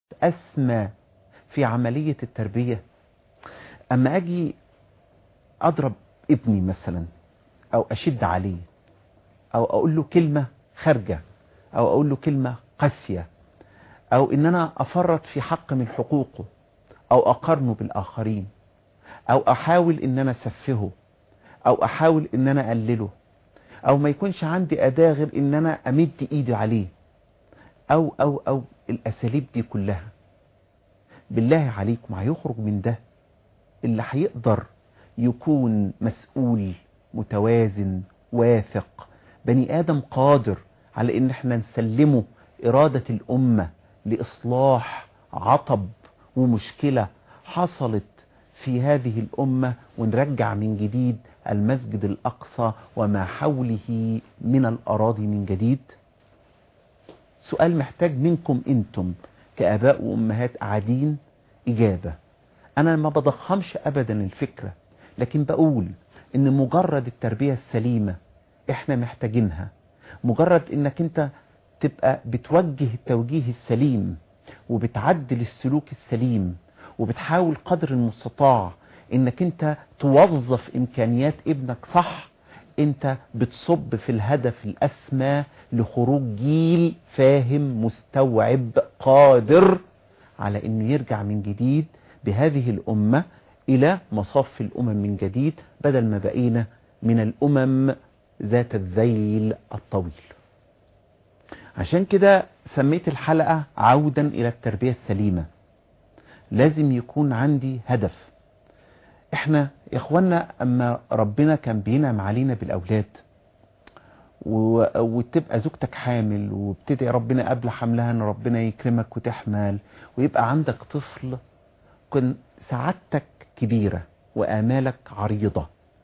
أسمى في عملية التربية أما أجي أضرب ابني مثلا أو أشد عليه أو أقول له كلمة خارجة أو أقول له كلمة قاسية أو إن أنا أفرط في حق من حقوقه أو أقارنه بالآخرين أو أحاول إن أنا أسفهه أو أحاول إن أنا أقلله أو ما يكونش عندي أداة غير إن أنا أمد إيدي عليه أو أو أو الأساليب دي كلها بالله عليكم هيخرج من ده اللي هيقدر يكون مسؤول متوازن واثق بني آدم قادر على إن احنا نسلمه إرادة الأمة لإصلاح عطب ومشكلة حصلت في هذه الأمة ونرجع من جديد المسجد الأقصى وما حوله من الأراضي من جديد سؤال محتاج منكم أنتم كآباء وأمهات قاعدين إجابة أنا ما بضخمش أبدا الفكرة لكن بقول إن مجرد التربية السليمة إحنا محتاجينها مجرد إنك أنت تبقى بتوجه التوجيه السليم وبتعدل السلوك السليم وبتحاول قدر المستطاع انك انت توظف امكانيات ابنك صح انت بتصب في الهدف الاسمى لخروج جيل فاهم مستوعب قادر على انه يرجع من جديد بهذه الامة الى مصاف الامم من جديد بدل ما بقينا من الامم ذات الذيل الطويل عشان كده سميت الحلقة عودا الى التربية السليمة لازم يكون عندي هدف احنا يا اخوانا اما ربنا كان بينعم علينا بالاولاد و... وتبقى زوجتك حامل وبتدعي ربنا قبل حملها ان ربنا يكرمك وتحمل ويبقى عندك طفل كن سعادتك كبيرة وامالك عريضة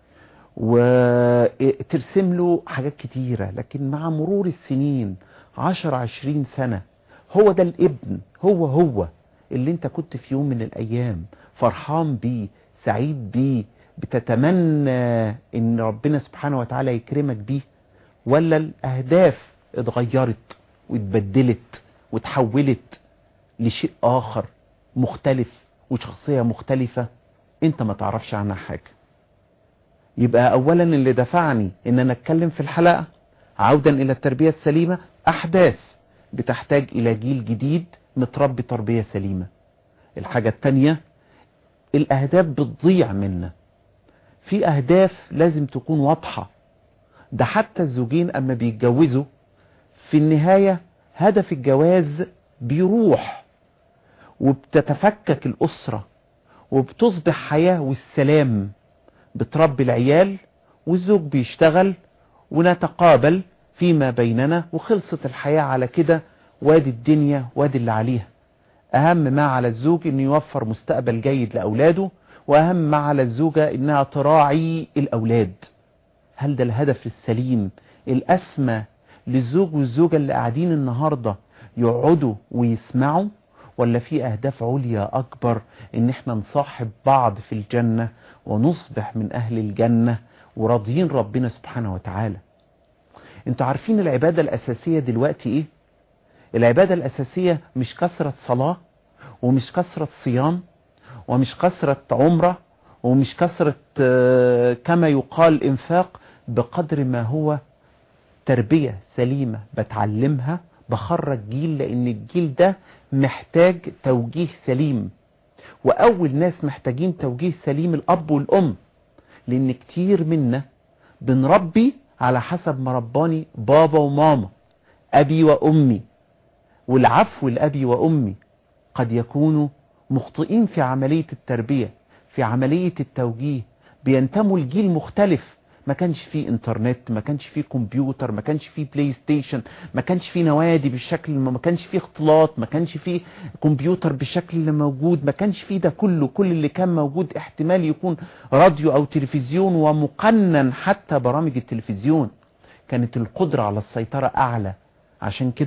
وترسم له حاجات كتيرة لكن مع مرور السنين عشر عشرين سنة هو ده الابن هو هو اللي انت كنت في يوم من الايام فرحان بيه سعيد بيه بتتمنى ان ربنا سبحانه وتعالى يكرمك بيه ولا الاهداف اتغيرت واتبدلت وتحولت لشيء اخر مختلف وشخصية مختلفة انت ما تعرفش عنها حاجة يبقى اولا اللي دفعني ان انا اتكلم في الحلقة عودا الى التربية السليمة احداث بتحتاج الى جيل جديد متربي تربية سليمة الحاجة التانية الاهداف بتضيع منا في اهداف لازم تكون واضحة ده حتى الزوجين اما بيتجوزوا في النهاية هدف الجواز بيروح وبتتفكك الاسرة وبتصبح حياة والسلام بتربي العيال والزوج بيشتغل ونتقابل فيما بيننا وخلصت الحياة على كده وادي الدنيا وادي اللي عليها اهم ما على الزوج انه يوفر مستقبل جيد لاولاده واهم ما على الزوجة انها تراعي الاولاد هل ده الهدف السليم الاسمى للزوج والزوجة اللي قاعدين النهاردة يقعدوا ويسمعوا ولا في اهداف عليا اكبر ان احنا نصاحب بعض في الجنة ونصبح من اهل الجنة وراضيين ربنا سبحانه وتعالى انتوا عارفين العبادة الاساسية دلوقتي ايه العبادة الأساسية مش كثرة صلاة ومش كثرة صيام ومش كثرة عمرة ومش كثرة كما يقال انفاق بقدر ما هو تربية سليمة بتعلمها بخرج جيل لأن الجيل ده محتاج توجيه سليم وأول ناس محتاجين توجيه سليم الأب والأم لأن كتير منا بنربي على حسب ما رباني بابا وماما أبي وأمي والعفو لأبي وأمي قد يكونوا مخطئين في عملية التربية في عملية التوجيه بينتموا لجيل مختلف ما كانش فيه انترنت ما كانش فيه كمبيوتر ما كانش فيه بلاي ستيشن ما كانش فيه نوادي بالشكل ما كانش فيه اختلاط ما كانش فيه كمبيوتر بالشكل اللي موجود ما كانش فيه ده كله كل اللي كان موجود احتمال يكون راديو او تلفزيون ومقنن حتى برامج التلفزيون كانت القدرة على السيطرة اعلى عشان كده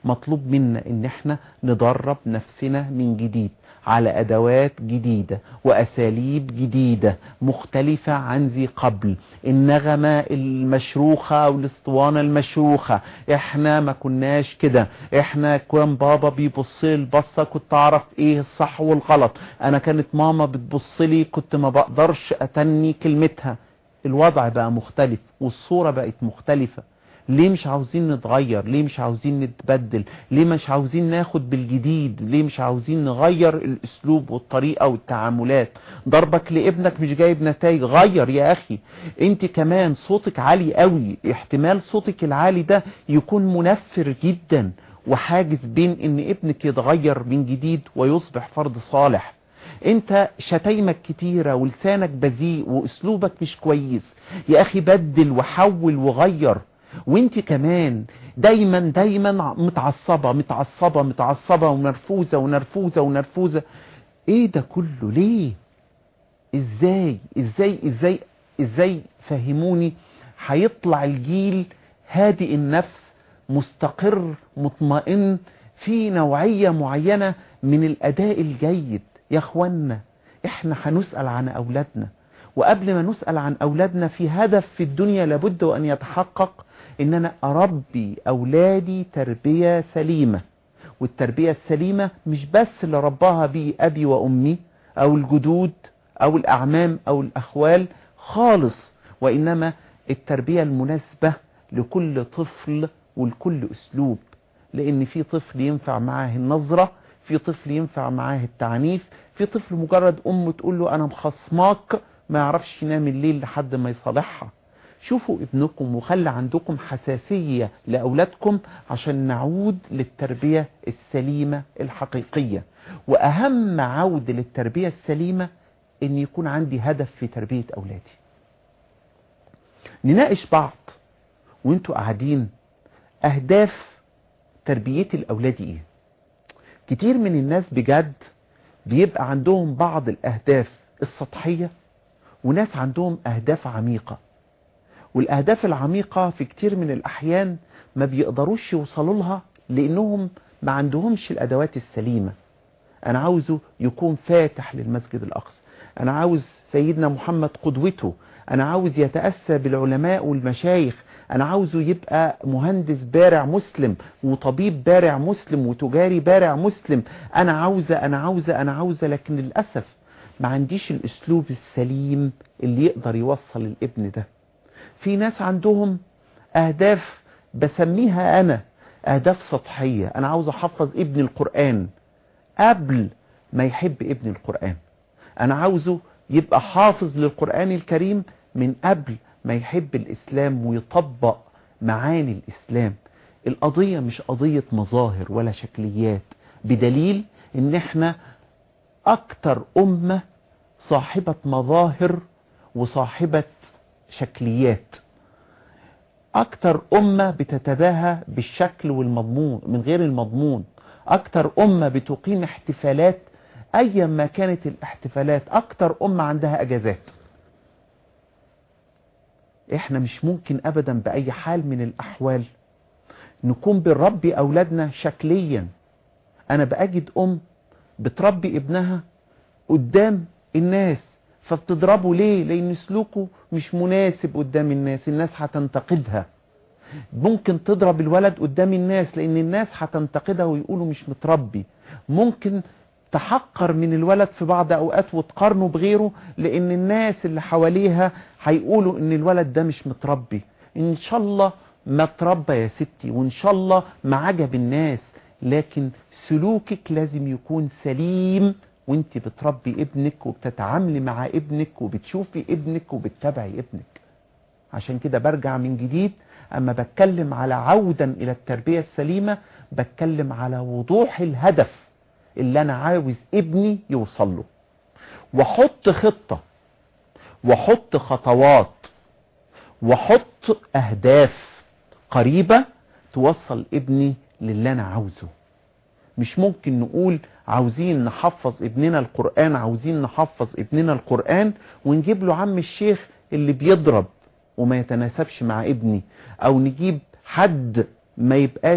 مطلوب منا ان احنا ندرب نفسنا من جديد على ادوات جديدة واساليب جديدة مختلفة عن ذي قبل النغمة المشروخة او الاسطوانة المشروخة احنا ما كناش كده احنا كان بابا بيبص لي البصة كنت اعرف ايه الصح والغلط انا كانت ماما بتبص لي كنت ما بقدرش اتني كلمتها الوضع بقى مختلف والصورة بقت مختلفة ليه مش عاوزين نتغير ليه مش عاوزين نتبدل ليه مش عاوزين ناخد بالجديد ليه مش عاوزين نغير الاسلوب والطريقة والتعاملات ضربك لابنك مش جايب نتائج غير يا اخي انت كمان صوتك عالي قوي احتمال صوتك العالي ده يكون منفر جدا وحاجز بين ان ابنك يتغير من جديد ويصبح فرد صالح انت شتايمك كتيرة ولسانك بذيء واسلوبك مش كويس يا اخي بدل وحول وغير وانت كمان دايما دايما متعصبة متعصبة متعصبة ونرفوزة ونرفوزة ونرفوزة ايه ده كله ليه ازاي ازاي ازاي ازاي فهموني هيطلع الجيل هادئ النفس مستقر مطمئن في نوعية معينة من الاداء الجيد يا اخوانا احنا هنسأل عن اولادنا وقبل ما نسأل عن اولادنا في هدف في الدنيا لابد وان يتحقق ان انا اربي اولادي تربية سليمة والتربية السليمة مش بس اللي رباها بيه ابي وامي او الجدود او الاعمام او الاخوال خالص وانما التربية المناسبة لكل طفل ولكل اسلوب لان في طفل ينفع معاه النظرة في طفل ينفع معاه التعنيف في طفل مجرد امه تقول له انا مخصماك ما يعرفش ينام الليل لحد ما يصالحها شوفوا ابنكم وخلي عندكم حساسية لأولادكم عشان نعود للتربية السليمة الحقيقية وأهم عود للتربية السليمة أن يكون عندي هدف في تربية أولادي نناقش بعض وانتوا قاعدين أهداف تربيتي الأولاد إيه كتير من الناس بجد بيبقى عندهم بعض الأهداف السطحية وناس عندهم أهداف عميقة والأهداف العميقة في كتير من الأحيان ما بيقدروش يوصلوا لها لأنهم ما عندهمش الأدوات السليمة أنا عاوزه يكون فاتح للمسجد الأقصى أنا عاوز سيدنا محمد قدوته أنا عاوز يتأسى بالعلماء والمشايخ أنا عاوزه يبقى مهندس بارع مسلم وطبيب بارع مسلم وتجاري بارع مسلم أنا عاوزة أنا عاوزة أنا عاوزة لكن للأسف ما عنديش الأسلوب السليم اللي يقدر يوصل الابن ده في ناس عندهم أهداف بسميها أنا أهداف سطحية أنا عاوز أحفظ ابن القرآن قبل ما يحب ابن القرآن أنا عاوزه يبقى حافظ للقرآن الكريم من قبل ما يحب الإسلام ويطبق معاني الإسلام القضية مش قضية مظاهر ولا شكليات بدليل ان احنا اكتر امة صاحبة مظاهر وصاحبة شكليات اكتر امة بتتباهى بالشكل والمضمون من غير المضمون اكتر امة بتقيم احتفالات ايا ما كانت الاحتفالات اكتر امة عندها اجازات احنا مش ممكن ابدا باي حال من الاحوال نكون بنربي اولادنا شكليا انا باجد ام بتربي ابنها قدام الناس فبتضربه ليه لان سلوكه مش مناسب قدام الناس الناس هتنتقدها ممكن تضرب الولد قدام الناس لان الناس هتنتقدها ويقولوا مش متربي ممكن تحقر من الولد في بعض اوقات وتقارنه بغيره لان الناس اللي حواليها هيقولوا ان الولد ده مش متربي ان شاء الله ما تربى يا ستي وان شاء الله ما عجب الناس لكن سلوكك لازم يكون سليم وانت بتربي ابنك وبتتعاملي مع ابنك وبتشوفي ابنك وبتتابعي ابنك عشان كده برجع من جديد اما بتكلم على عودا الى التربية السليمة بتكلم على وضوح الهدف اللي انا عاوز ابني يوصل له وحط خطة وحط خطوات وحط اهداف قريبة توصل ابني للي انا عاوزه مش ممكن نقول عاوزين نحفظ ابننا القرآن عاوزين نحفظ ابننا القرآن ونجيب له عم الشيخ اللي بيضرب وما يتناسبش مع ابني او نجيب حد ما يبقاش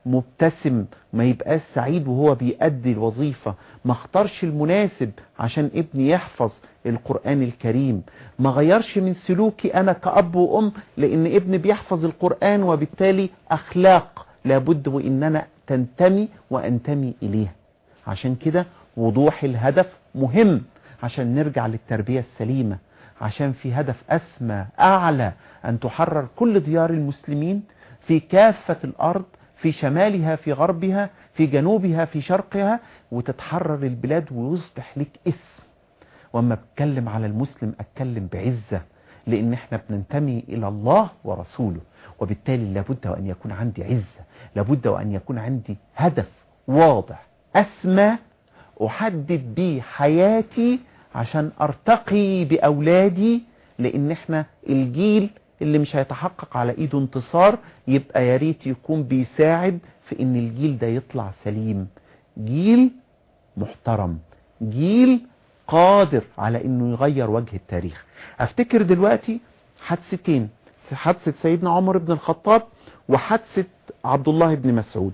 مبتسم ما يبقاش سعيد وهو بيأدي الوظيفة ما اختارش المناسب عشان ابني يحفظ القرآن الكريم ما غيرش من سلوكي أنا كأب وأم لأن ابني بيحفظ القرآن وبالتالي أخلاق لابد وإننا تنتمي وأنتمي إليها عشان كده وضوح الهدف مهم عشان نرجع للتربية السليمة عشان في هدف أسمى أعلى أن تحرر كل ديار المسلمين في كافة الأرض في شمالها في غربها في جنوبها في شرقها وتتحرر البلاد ويصبح لك اسم وما بتكلم على المسلم أتكلم بعزة لأن احنا بننتمي إلى الله ورسوله وبالتالي لابد وأن يكون عندي عزة لابد وأن يكون عندي هدف واضح أسمى أحدد به حياتي عشان أرتقي بأولادي لأن احنا الجيل اللي مش هيتحقق على ايده انتصار يبقى يا ريت يكون بيساعد في ان الجيل ده يطلع سليم جيل محترم جيل قادر على انه يغير وجه التاريخ افتكر دلوقتي حادثتين حادثة سيدنا عمر بن الخطاب وحادثة عبد الله بن مسعود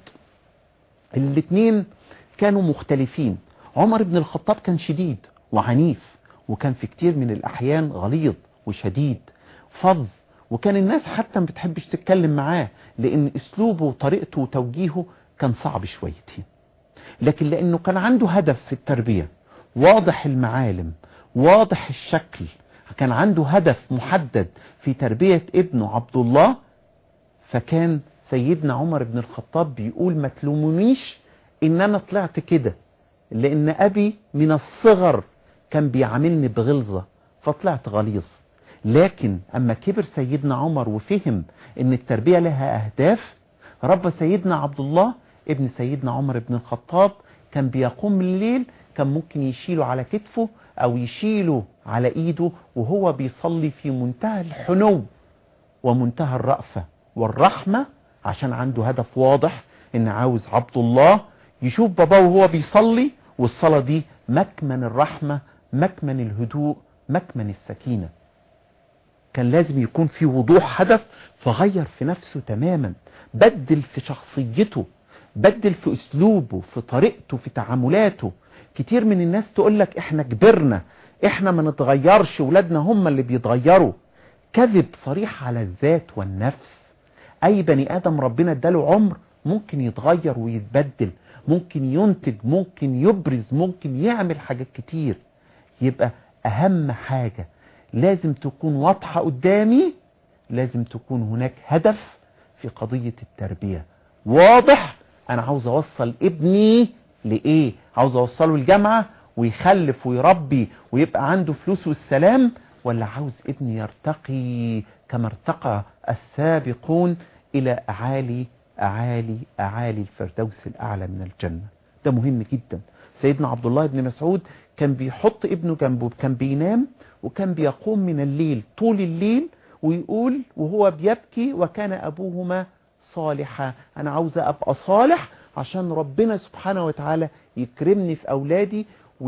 الاثنين كانوا مختلفين عمر بن الخطاب كان شديد وعنيف وكان في كتير من الأحيان غليظ وشديد فظ وكان الناس حتى ما بتحبش تتكلم معاه لأن أسلوبه وطريقته وتوجيهه كان صعب شويتين لكن لأنه كان عنده هدف في التربية واضح المعالم واضح الشكل كان عنده هدف محدد في تربية ابنه عبد الله فكان سيدنا عمر بن الخطاب بيقول ما تلومونيش ان انا طلعت كده لان ابي من الصغر كان بيعاملني بغلظة فطلعت غليظ لكن اما كبر سيدنا عمر وفهم ان التربية لها اهداف رب سيدنا عبد الله ابن سيدنا عمر بن الخطاب كان بيقوم الليل كان ممكن يشيله على كتفه او يشيله على ايده وهو بيصلي في منتهى الحنو ومنتهى الرأفة والرحمة عشان عنده هدف واضح ان عاوز عبد الله يشوف باباه وهو بيصلي والصلاة دي مكمن الرحمة مكمن الهدوء مكمن السكينة كان لازم يكون في وضوح هدف فغير في نفسه تماما بدل في شخصيته بدل في اسلوبه في طريقته في تعاملاته كتير من الناس تقول لك احنا كبرنا احنا ما نتغيرش ولادنا هم اللي بيتغيروا كذب صريح على الذات والنفس اي بني ادم ربنا اداله عمر ممكن يتغير ويتبدل ممكن ينتج ممكن يبرز ممكن يعمل حاجات كتير يبقى اهم حاجة لازم تكون واضحة قدامي لازم تكون هناك هدف في قضية التربية واضح انا عاوز اوصل ابني لايه عاوز اوصله الجامعة ويخلف ويربي ويبقى عنده فلوس والسلام ولا عاوز ابني يرتقي كما ارتقى السابقون الى اعالي اعالي اعالي الفردوس الاعلى من الجنة ده مهم جدا سيدنا عبد الله بن مسعود كان بيحط ابنه جنبه كان بينام وكان بيقوم من الليل طول الليل ويقول وهو بيبكي وكان ابوهما صالحا انا عاوز ابقى صالح عشان ربنا سبحانه وتعالى يكرمني في اولادي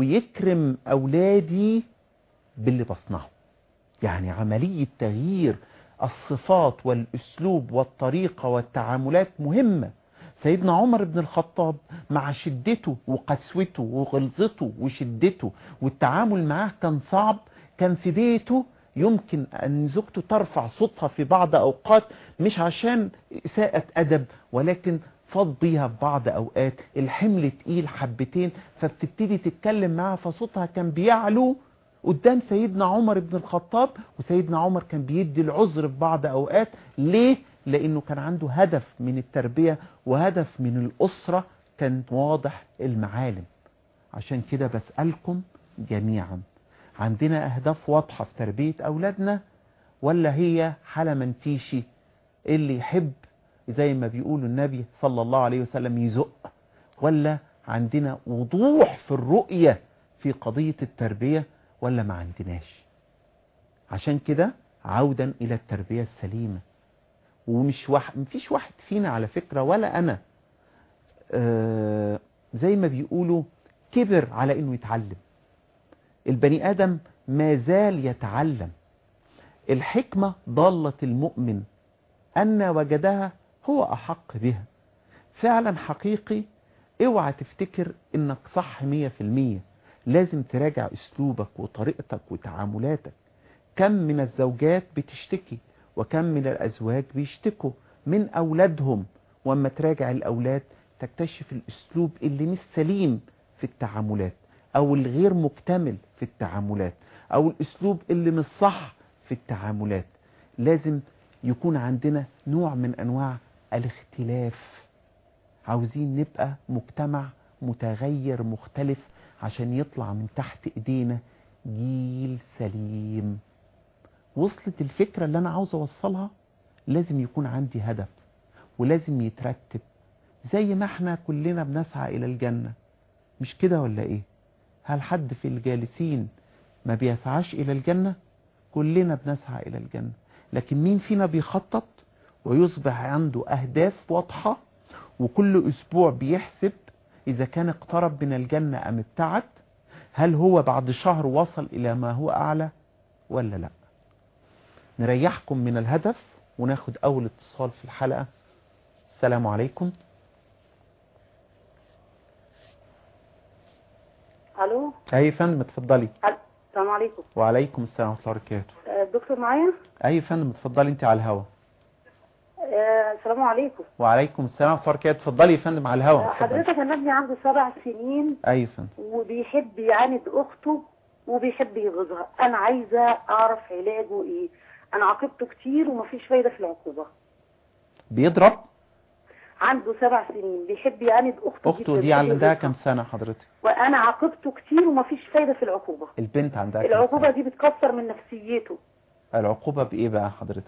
ويكرم اولادي باللي بصنعه يعني عملية تغيير الصفات والاسلوب والطريقة والتعاملات مهمة سيدنا عمر بن الخطاب مع شدته وقسوته وغلظته وشدته والتعامل معاه كان صعب كان في بيته يمكن أن زوجته ترفع صوتها في بعض أوقات مش عشان إساءة أدب ولكن فاض بيها في بعض أوقات الحمل تقيل حبتين فبتبتدي تتكلم معاها فصوتها كان بيعلو قدام سيدنا عمر بن الخطاب وسيدنا عمر كان بيدي العذر في بعض أوقات ليه؟ لأنه كان عنده هدف من التربية وهدف من الأسرة كان واضح المعالم عشان كده بسألكم جميعا عندنا أهداف واضحة في تربية أولادنا ولا هي حالة منتيشي اللي يحب زي ما بيقول النبي صلى الله عليه وسلم يزق ولا عندنا وضوح في الرؤية في قضية التربية ولا ما عندناش عشان كده عودا إلى التربية السليمة ومش واحد مفيش واحد فينا على فكرة ولا أنا آه زي ما بيقولوا كبر على إنه يتعلم البني آدم ما زال يتعلم الحكمة ضالة المؤمن أن وجدها هو أحق بها فعلا حقيقي اوعى تفتكر انك صح مية في المية لازم تراجع اسلوبك وطريقتك وتعاملاتك كم من الزوجات بتشتكي وكم من الازواج بيشتكوا من اولادهم واما تراجع الاولاد تكتشف الاسلوب اللي مش سليم في التعاملات او الغير مكتمل في التعاملات او الاسلوب اللي مش صح في التعاملات لازم يكون عندنا نوع من انواع الاختلاف عاوزين نبقى مجتمع متغير مختلف عشان يطلع من تحت ايدينا جيل سليم وصلت الفكرة اللي انا عاوز اوصلها لازم يكون عندي هدف ولازم يترتب زي ما احنا كلنا بنسعى الى الجنة مش كده ولا ايه هل حد في الجالسين ما بيسعاش الى الجنة كلنا بنسعى الى الجنة لكن مين فينا بيخطط ويصبح عنده اهداف واضحة وكل اسبوع بيحسب اذا كان اقترب من الجنة ام ابتعد هل هو بعد شهر وصل الى ما هو اعلى ولا لا نريحكم من الهدف وناخد اول اتصال في الحلقة السلام عليكم الو اي فندم اتفضلي السلام عليكم وعليكم السلام ورحمه الله وبركاته آه، الدكتور معايا اي فندم اتفضلي انت على الهوا آه، السلام عليكم وعليكم السلام ورحمه الله وبركاته اتفضلي يا فندم على الهوا آه، اتفضلي حضرتك انا ابني عنده سبع سنين اي فندم وبيحب يعاند اخته وبيحب يغيظها انا عايزه اعرف علاجه ايه انا عاقبته كتير ومفيش فايده في العقوبه بيضرب عنده سبع سنين بيحب يعاند اخته اخته جداً، دي عندها بيغيظها. كام سنه حضرتك وانا عاقبته كتير ومفيش فايده في العقوبه البنت عندها كام العقوبه سنة؟ دي بتكسر من نفسيته العقوبه بايه بقى حضرتك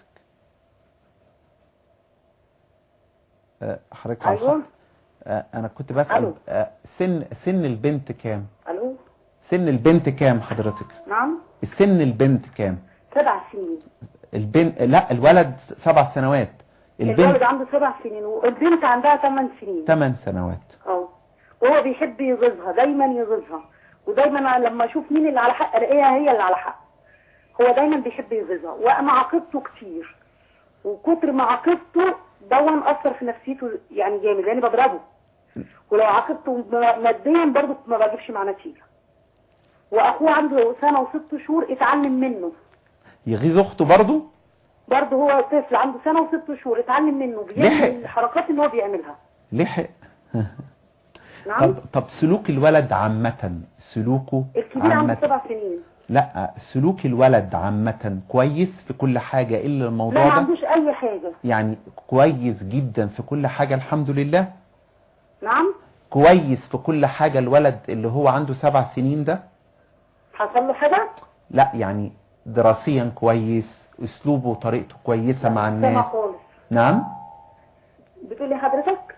آه، حضرتك على ايوه الخط. آه، انا كنت بسال ألو. آه، سن سن البنت كام الو سن البنت كام حضرتك نعم سن البنت كام سبع سنين البنت لا الولد سبع سنوات الولد البنت عنده سبع سنين والبنت عندها ثمان سنين ثمان سنوات اه وهو بيحب يغيظها دايما يغيظها ودايما لما اشوف مين اللي على حق الاقيها هي اللي على حق هو دايما بيحب يغيظها وانا عاقبته كتير وكتر ما عاقبته دون اثر في نفسيته يعني جامد لاني بضربه ولو عاقبته م- ماديا برضه ما بجيبش مع نتيجه واخوه عنده سنه وست شهور اتعلم منه يغيظ اخته برضه برضه هو طفل عنده سنه وست شهور اتعلم منه بيعمل لحق. الحركات اللي هو بيعملها لحق نعم طب طب سلوك الولد عامة سلوكه الكبير عنده عامة سبع سنين لا سلوك الولد عامة كويس في كل حاجة إلا لا الموضوع ما ده عندوش اي حاجه يعني كويس جدا في كل حاجة الحمد لله نعم كويس في كل حاجة الولد اللي هو عنده سبع سنين ده حصل له حاجه لا يعني دراسيا كويس اسلوبه وطريقته كويسة مع سامع الناس خالص نعم بتقول لي حضرتك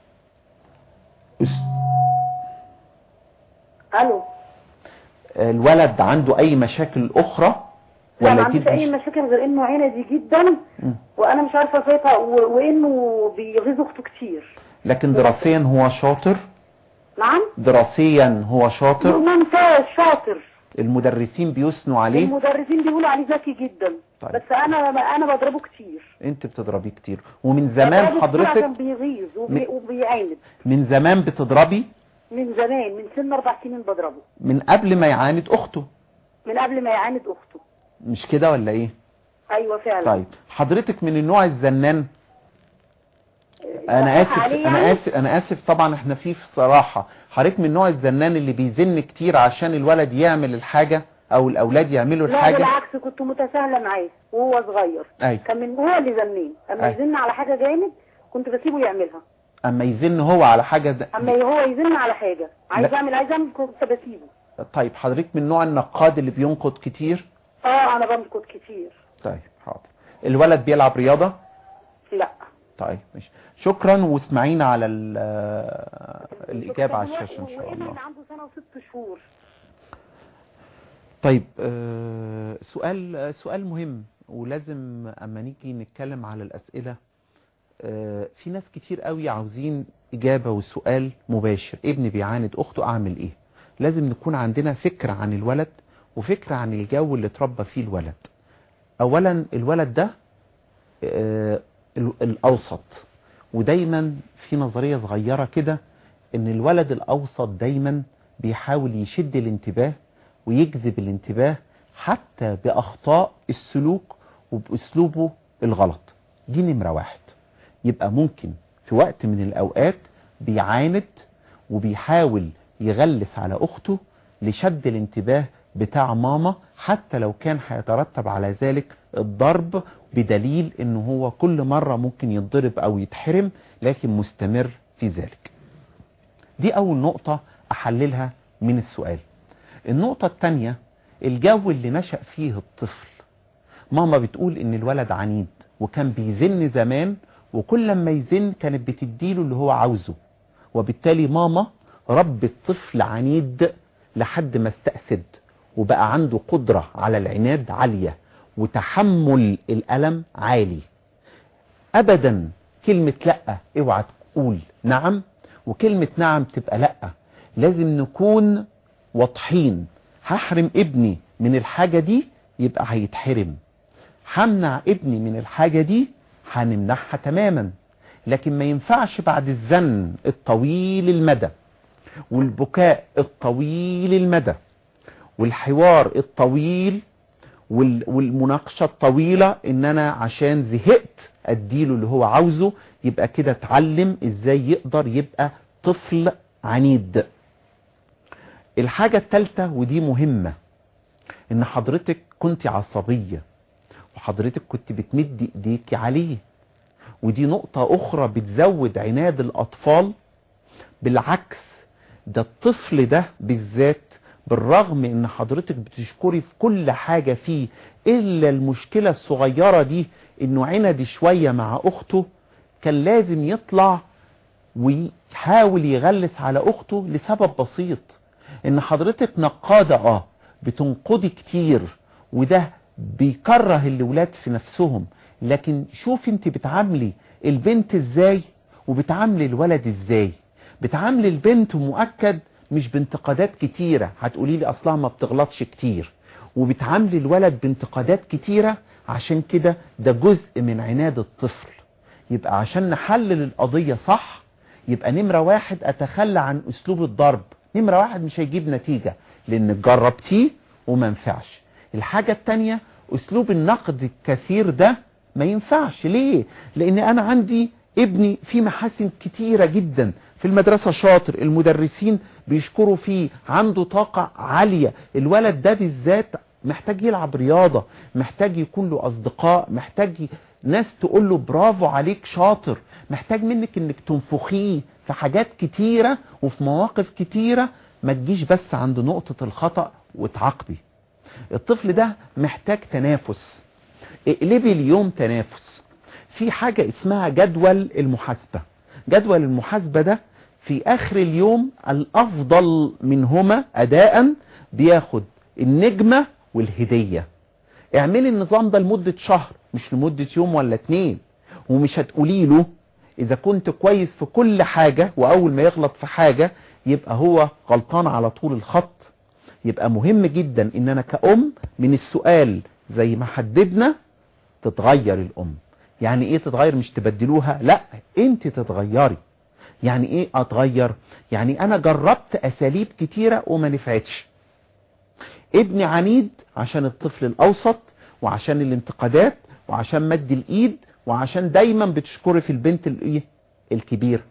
أس- الو الولد عنده اي مشاكل اخرى لا ما ولا عندوش دي اي مش- مشاكل غير انه عندي جدا مم. وانا مش عارفه اسيطر و- وانه بيغيظ اخته كتير لكن دراسيا هو شاطر نعم دراسيا هو شاطر ممتاز شاطر المدرسين بيثنوا عليه المدرسين بيقولوا عليه ذكي جدا طيب. بس انا انا بضربه كتير انت بتضربيه كتير ومن زمان بضربه كتير عشان حضرتك بيغيظ وبي... م- وبيعاند من زمان بتضربي من زمان من سن اربع سنين بضربه من قبل ما يعاند اخته من قبل ما يعاند اخته مش كده ولا ايه ايوه فعلا طيب حضرتك من النوع الزنان انا صحيح اسف عليه انا يعني؟ اسف انا اسف طبعا احنا فيه في صراحة حضرتك من النوع الزنان اللي بيزن كتير عشان الولد يعمل الحاجة او الاولاد يعملوا لا الحاجة بالعكس كنت متساهله معاه وهو صغير ايوه كان من هو اللي زنين اما أيوة. يزن على حاجه جامد كنت بسيبه يعملها اما يزن هو على حاجة ده اما هو يزن على حاجه عايز لا. اعمل عايز اعمل كنت بسيبه طيب حضرتك من نوع النقاد اللي بينقد كتير اه انا بنقد كتير طيب حاضر الولد بيلعب رياضة لا طيب ماشي شكرا واسمعينا على ال- الإجابة على الشاشة إن شاء وابني الله اللي عنده سنه وست شهور طيب آه، سؤال سؤال مهم ولازم اما نيجي نتكلم على الأسئلة آه، في ناس كتير قوي عاوزين إجابة وسؤال مباشر ابني بيعاند أخته أعمل إيه لازم نكون عندنا فكرة عن الولد وفكرة عن الجو اللي اتربى فيه الولد أولا الولد ده آه، ال- الأوسط ودايما في نظرية صغيرة كده ان الولد الاوسط دايما بيحاول يشد الانتباه ويجذب الانتباه حتى باخطاء السلوك وباسلوبه الغلط دي نمرة واحد يبقى ممكن في وقت من الاوقات بيعاند وبيحاول يغلس على اخته لشد الانتباه بتاع ماما حتى لو كان هيترتب على ذلك الضرب بدليل ان هو كل مرة ممكن يتضرب او يتحرم لكن مستمر في ذلك دي اول نقطة احللها من السؤال النقطة التانية الجو اللي نشأ فيه الطفل ماما بتقول ان الولد عنيد وكان بيزن زمان وكل ما يزن كانت بتديله اللي هو عاوزه وبالتالي ماما ربت طفل عنيد لحد ما استأسد وبقى عنده قدرة على العناد عالية وتحمل الألم عالي أبدا كلمة لأ اوعى تقول نعم وكلمة نعم تبقى لأ لازم نكون واضحين هحرم ابني من الحاجة دي يبقى هيتحرم همنع ابني من الحاجة دي هنمنعها تماما لكن ما ينفعش بعد الزن الطويل المدى والبكاء الطويل المدى والحوار الطويل والمناقشة الطويلة ان انا عشان زهقت اديله اللي هو عاوزه يبقى كده اتعلم ازاي يقدر يبقى طفل عنيد الحاجة التالتة ودي مهمة ان حضرتك كنت عصبية وحضرتك كنت بتمد ايديك عليه ودي نقطة اخرى بتزود عناد الاطفال بالعكس ده الطفل ده بالذات بالرغم ان حضرتك بتشكري في كل حاجة فيه الا المشكلة الصغيرة دي انه عندي شوية مع اخته كان لازم يطلع ويحاول يغلس على اخته لسبب بسيط ان حضرتك نقادة اه بتنقضي كتير وده بيكره الولاد في نفسهم لكن شوف انت بتعاملي البنت ازاي وبتعاملي الولد ازاي بتعاملي البنت مؤكد مش بانتقادات كتيرة هتقولي لي اصلها ما بتغلطش كتير وبتعاملي الولد بانتقادات كتيرة عشان كده ده جزء من عناد الطفل يبقى عشان نحلل القضية صح يبقى نمرة واحد اتخلى عن اسلوب الضرب نمرة واحد مش هيجيب نتيجة لان جربتيه وما ينفعش الحاجة التانية اسلوب النقد الكثير ده ما ينفعش ليه لان انا عندي ابني في محاسن كتيرة جدا في المدرسة شاطر المدرسين بيشكروا فيه عنده طاقة عالية الولد ده بالذات محتاج يلعب رياضة محتاج يكون له اصدقاء محتاج ناس تقول له برافو عليك شاطر محتاج منك انك تنفخيه في حاجات كتيرة وفي مواقف كتيرة ما تجيش بس عند نقطة الخطأ وتعاقبي الطفل ده محتاج تنافس اقلبي اليوم تنافس في حاجة اسمها جدول المحاسبة جدول المحاسبة ده في اخر اليوم الافضل منهما اداء بياخد النجمة والهدية اعملي النظام ده لمدة شهر مش لمدة يوم ولا اتنين ومش هتقولي له اذا كنت كويس في كل حاجة واول ما يغلط في حاجة يبقى هو غلطان على طول الخط يبقى مهم جدا ان انا كأم من السؤال زي ما حددنا تتغير الام يعني ايه تتغير مش تبدلوها لا انت تتغيري يعني ايه اتغير يعني انا جربت اساليب كتيرة وما نفعتش ابني عنيد عشان الطفل الاوسط وعشان الانتقادات وعشان مد الايد وعشان دايما بتشكري في البنت الايه الكبيرة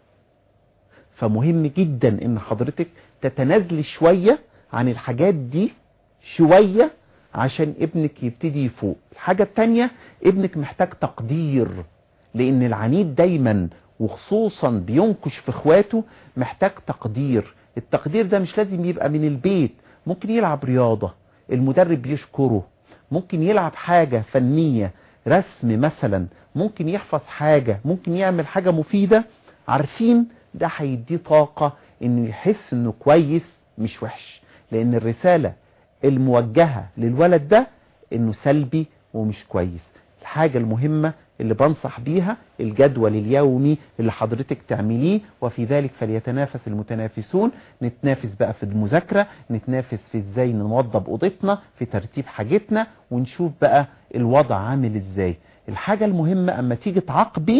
فمهم جدا ان حضرتك تتنازلي شوية عن الحاجات دي شوية عشان ابنك يبتدي يفوق الحاجة التانية ابنك محتاج تقدير لان العنيد دايما وخصوصا بينكش في اخواته محتاج تقدير التقدير ده مش لازم يبقى من البيت ممكن يلعب رياضة المدرب يشكره ممكن يلعب حاجة فنية رسم مثلا ممكن يحفظ حاجة ممكن يعمل حاجة مفيدة عارفين ده هيديه طاقة انه يحس انه كويس مش وحش لان الرسالة الموجهة للولد ده انه سلبي ومش كويس الحاجة المهمة اللي بنصح بيها الجدول اليومي اللي حضرتك تعمليه وفي ذلك فليتنافس المتنافسون نتنافس بقى في المذاكرة نتنافس في ازاي نوضب اوضتنا في ترتيب حاجتنا ونشوف بقى الوضع عامل ازاي الحاجة المهمة اما تيجي تعاقبي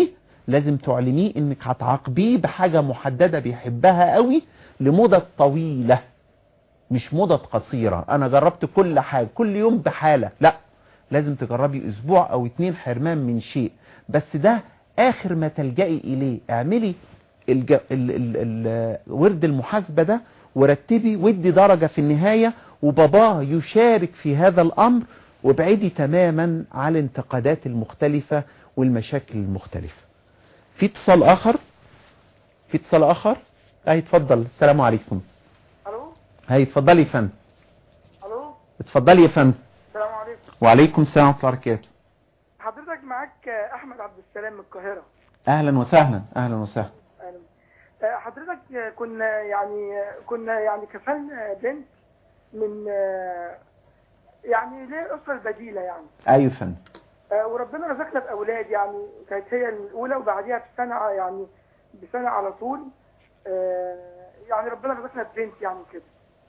لازم تعلميه انك هتعاقبيه بحاجة محددة بيحبها قوي لمدة طويلة مش مدة قصيرة انا جربت كل حاجة كل يوم بحالة لا لازم تجربي اسبوع او اتنين حرمان من شيء بس ده اخر ما تلجئي اليه اعملي الج... ال... ال... ال... ورد المحاسبة ده ورتبي ودي درجة في النهاية وباباه يشارك في هذا الامر وابعدي تماما عن الانتقادات المختلفة والمشاكل المختلفة في اتصال اخر في اتصال اخر اهي اتفضل السلام عليكم الو هاي اتفضلي يا فندم الو اتفضلي يا فندم السلام عليكم وعليكم السلام ورحمة الله وبركاته حضرتك معاك احمد عبد السلام من القاهره اهلا وسهلا اهلا وسهلا أهلا. آه، حضرتك آه، كنا يعني آه، كنا يعني كفلنا بنت من آه، يعني ليه الاسره البديله يعني ايوه يا فندم آه، وربنا رزقنا باولاد يعني كانت هي الاولى وبعديها بسنه يعني بسنه على طول آه، يعني ربنا رزقنا ببنت يعني كده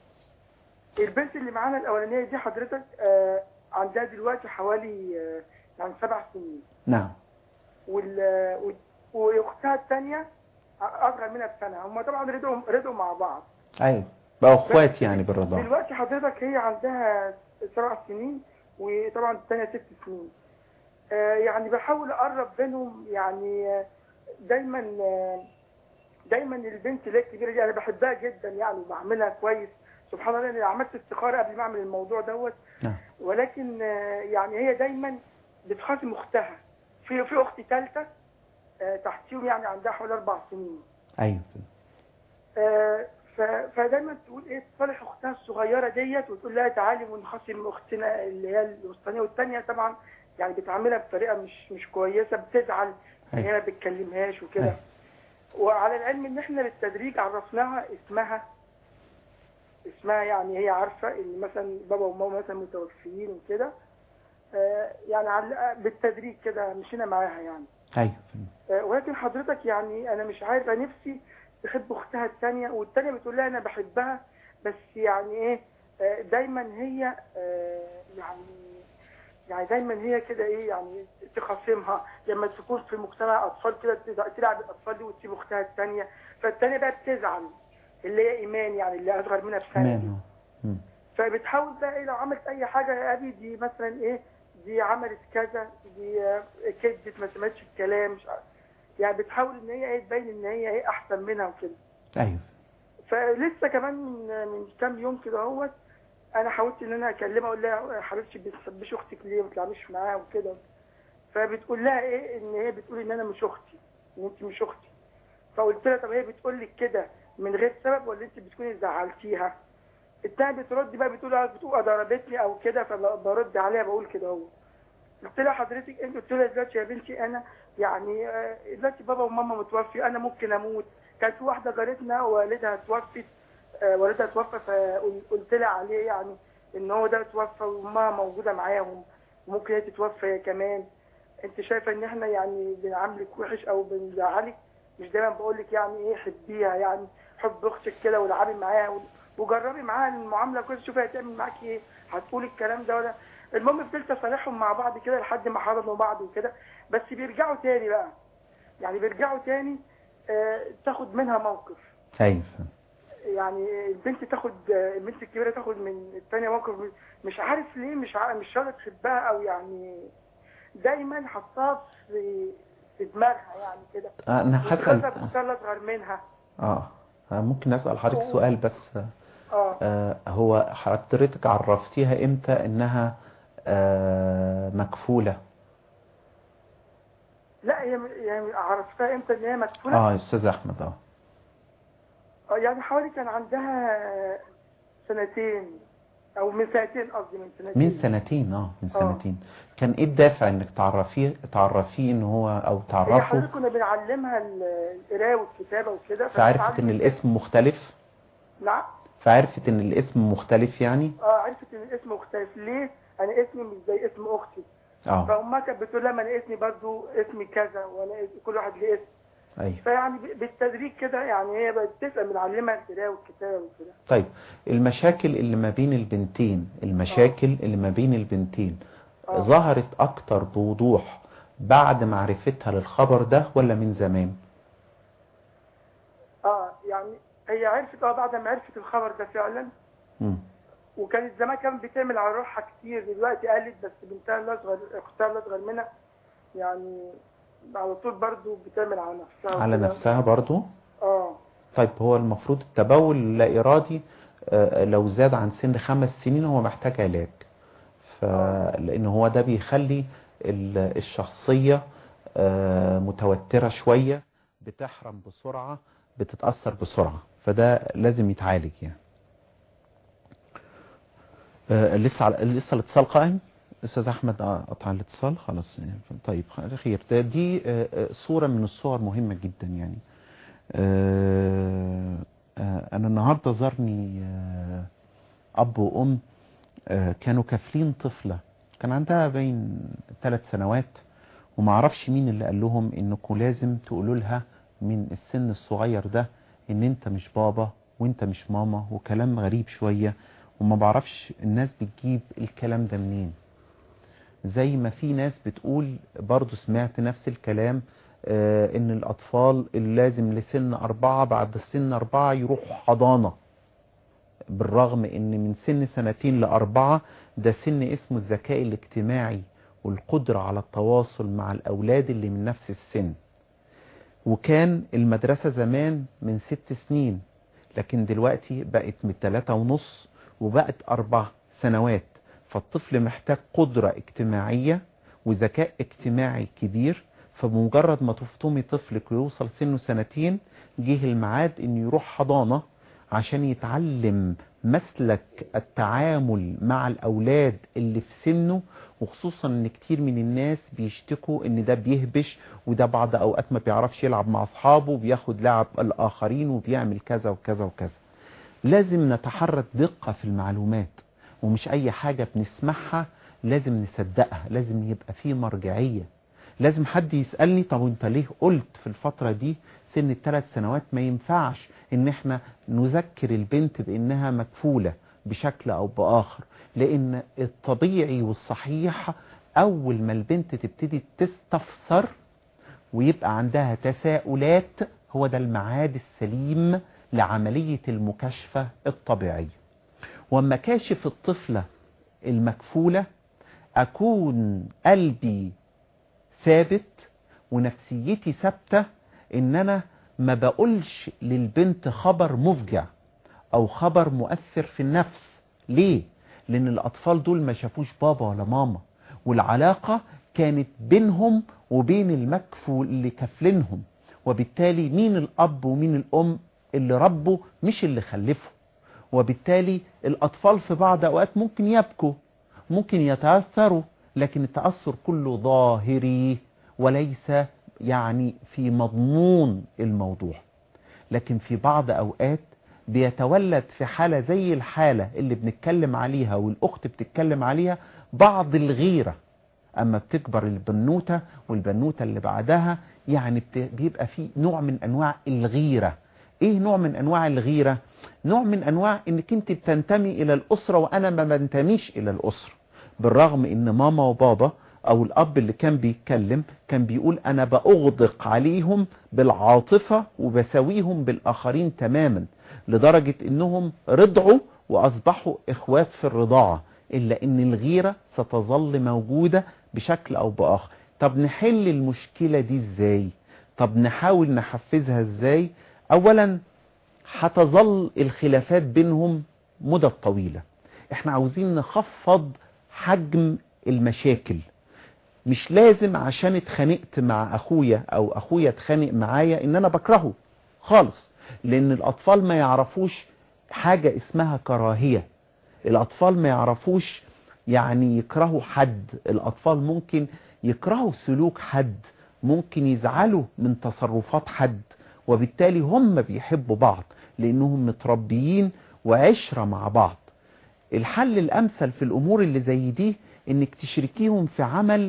البنت اللي معانا الاولانيه دي حضرتك آه، عندها دلوقتي حوالي آه، يعني سبع سنين نعم وال و- واختها الثانيه اصغر منها بسنه هم طبعا رضوا رضوا مع بعض ايوه بقوا اخوات يعني بالرضاعة دلوقتي حضرتك هي عندها سبع سنين وطبعا الثانيه ست سنين آه، يعني بحاول اقرب بينهم يعني آه، دايما آه، دايما البنت اللي هي الكبيره دي انا بحبها جدا يعني وبعملها كويس سبحان الله انا عملت استخاره قبل ما اعمل الموضوع دوت نعم ولكن آه، يعني هي دايما بتخاصم اختها في في اختي ثالثه تحتيهم يعني عندها حوالي اربع سنين ايوه آه، ف- فدايما تقول ايه تصالح اختها الصغيره ديت وتقول لها تعالي ونخاصم اختنا اللي هي الوسطانيه والثانيه طبعا يعني بتعاملها بطريقه مش مش كويسه بتزعل ان هي ما بتكلمهاش وكده أيوة. وعلى العلم ان احنا بالتدريج عرفناها اسمها اسمها يعني هي عارفه ان مثلا بابا وماما مثلا متوفيين وكده آه، يعني على- بالتدريج كده مشينا معاها يعني ايوه يا فندم. آه، ولكن حضرتك يعني انا مش عارف انا نفسي تحب اختها الثانيه والثانيه بتقول لها انا بحبها بس يعني ايه آه، دايما هي آه، يعني يعني دايما هي كده ايه يعني تخاصمها لما تكون في مجتمع اطفال كده تلع- تلعب الاطفال دي وتسيب اختها الثانيه فالثانيه بقى بتزعل اللي هي ايمان يعني اللي اصغر منها بسنه دي. تمام مم. فبتحاول بقى ايه لو عملت اي حاجه يا ابي دي مثلا ايه دي عملت كذا دي آه، كدبت ما سمعتش الكلام مش عارف. يعني بتحاول ان هي ايه تبين ان هي ايه احسن منها وكده ايوه فلسه كمان من من كام يوم كده اهوت انا حاولت ان انا اكلمها اقول لها يا حبيبتي بتسبش اختك ليه ما تلعبيش معاها وكده فبتقول لها ايه ان هي بتقول ان انا مش اختي ان انت مش اختي فقلت لها طب هي بتقول لك كده من غير سبب ولا انت بتكوني زعلتيها التانية بترد بقى بتقول اه بتبقى ضربتني او كده فبرد عليها بقول كده اهو قلت لها حضرتك انت قلت لها دلوقتي يا بنتي انا يعني آه، دلوقتي بابا وماما متوفي انا ممكن اموت كانت في واحده جارتنا والدها توفت آه، والدها توفى فقلت لها عليه يعني ان هو ده توفى وامها موجوده معاهم وممكن هي تتوفى هي كمان انت شايفه ان احنا يعني بنعاملك وحش او بنزعلك مش دايما بقول لك يعني ايه حبيها يعني حب اختك كده والعبي معاها و- وجربي معاها المعامله كويس شوفي هتعمل معاكي ايه هتقولي الكلام ده ولا المهم فضلت اصالحهم مع بعض كده لحد ما حضنوا بعض وكده بس بيرجعوا تاني بقى يعني بيرجعوا تاني آه، تاخد منها موقف ايوه يا فندم. يعني البنت تاخد البنت الكبيره تاخد من الثانيه موقف مش عارف ليه مش عارف مش راضيه تحبها او يعني دايما حطاها في في دماغها يعني كده انا وتخلى هسأل اختها اصغر منها اه آه، ممكن اسأل حضرتك سؤال بس اه آه هو حضرتك عرفتيها امتى انها آه مكفولة لا هي يعني عرفتها امتى ان هي مدفونه اه يا استاذ احمد اه آه، يعني حوالي كان عندها سنتين او من سنتين قصدي من سنتين من سنتين اه من آه. سنتين كان ايه الدافع انك تعرفيه تعرفيه ان هو او هي تعرفه حضرتك كنا بنعلمها ال- القرايه والكتابه وكده فعرفت فبتتعلم- ان الاسم مختلف نعم فعرفت ان الاسم مختلف يعني اه عرفت ان الاسم مختلف ليه انا اسمي مش زي اسم اختي اه فامها كانت بتقول لها ما انا اسمي برضو اسمي كذا وانا اسمي كل واحد ليه اسم ايوه فيعني ب- بالتدريج كده يعني هي بقت تسال بنعلمها القرايه والكتابه وكده طيب المشاكل اللي ما بين البنتين المشاكل اللي ما بين البنتين آه. ظهرت اكتر بوضوح بعد معرفتها للخبر ده ولا من زمان اه يعني هي عرفت اه بعد ما عرفت الخبر ده فعلا مم. وكانت زمان كانت بتعمل على روحها كتير دلوقتي قالت بس بنتها الاصغر اختها الاصغر منها يعني على طول برضو بتعمل على نفسها على وكده. نفسها برضو اه طيب هو المفروض التبول اللا إرادي آه، لو زاد عن سن خمس سنين هو محتاج علاج ف... لأن هو ده بيخلي ال- الشخصية آه، متوترة شوية بتحرم بسرعة بتتأثر بسرعة فده لازم يتعالج يعني آه، لسه على... لسه الاتصال قائم استاذ احمد آه، قطع الاتصال خلاص طيب خير ده دي آه، آه، صورة من الصور مهمة جدا يعني آه، آه، انا النهارده زارني آه، اب وام آه، كانوا كافلين طفله كان عندها بين ثلاث سنوات وما اعرفش مين اللي قال لهم انكم لازم تقولوا لها من السن الصغير ده ان انت مش بابا وانت مش ماما وكلام غريب شويه وما بعرفش الناس بتجيب الكلام ده منين زي ما في ناس بتقول برضو سمعت نفس الكلام آه، ان الاطفال اللي لازم لسن اربعة بعد سن اربعة يروحوا حضانة بالرغم ان من سن سنتين لاربعة ده سن اسمه الذكاء الاجتماعي والقدرة على التواصل مع الاولاد اللي من نفس السن وكان المدرسة زمان من ست سنين لكن دلوقتي بقت من ثلاثة ونص وبقت اربع سنوات فالطفل محتاج قدرة اجتماعية وذكاء اجتماعي كبير فبمجرد ما تفطمي طفلك ويوصل سنه سنتين جه الميعاد انه يروح حضانة عشان يتعلم مسلك التعامل مع الاولاد اللي في سنه وخصوصا ان كتير من الناس بيشتكوا ان ده بيهبش وده بعض اوقات ما بيعرفش يلعب مع اصحابه بياخد لعب الاخرين وبيعمل كذا وكذا وكذا لازم نتحرك دقة في المعلومات ومش اي حاجة بنسمعها لازم نصدقها لازم يبقى فيه مرجعية لازم حد يسألني طب انت ليه قلت في الفترة دي سن الثلاث سنوات ما ينفعش ان احنا نذكر البنت بانها مكفولة بشكل او باخر لان الطبيعي والصحيح اول ما البنت تبتدي تستفسر ويبقى عندها تساؤلات هو ده الميعاد السليم لعملية المكاشفة الطبيعية واما كاشف الطفلة المكفولة اكون قلبي ثابت ونفسيتي ثابتة ان انا ما بقولش للبنت خبر مفجع او خبر مؤثر في النفس ليه لان الاطفال دول ما شافوش بابا ولا ماما والعلاقة كانت بينهم وبين المكفول اللي كفلنهم وبالتالي مين الاب ومين الام اللي ربوا مش اللي خلفوا وبالتالي الاطفال في بعض اوقات ممكن يبكوا ممكن يتأثروا لكن التأثر كله ظاهري وليس يعني في مضمون الموضوع لكن في بعض أوقات بيتولد في حالة زي الحالة اللي بنتكلم عليها والأخت بتتكلم عليها بعض الغيرة أما بتكبر البنوتة والبنوتة اللي بعدها يعني بت- بيبقى في نوع من أنواع الغيرة إيه نوع من أنواع الغيرة؟ نوع من أنواع إنك أنت بتنتمي إلى الأسرة وأنا ما بنتميش إلى الأسرة بالرغم ان ماما وبابا او الاب اللي كان بيتكلم كان بيقول انا باغدق عليهم بالعاطفة وبساويهم بالاخرين تماما لدرجة انهم رضعوا واصبحوا اخوات في الرضاعة الا ان الغيرة ستظل موجودة بشكل او باخر طب نحل المشكلة دي ازاي طب نحاول نحفزها ازاي اولا هتظل الخلافات بينهم مدة طويلة احنا عاوزين نخفض حجم المشاكل مش لازم عشان اتخانقت مع اخويا او اخويا اتخانق معايا ان انا بكرهه خالص لان الاطفال ما يعرفوش حاجة اسمها كراهية الاطفال ما يعرفوش يعني يكرهوا حد الاطفال ممكن يكرهوا سلوك حد ممكن يزعلوا من تصرفات حد وبالتالي هم بيحبوا بعض لانهم متربيين وعشرة مع بعض الحل الامثل في الامور اللي زي دي انك تشركيهم في عمل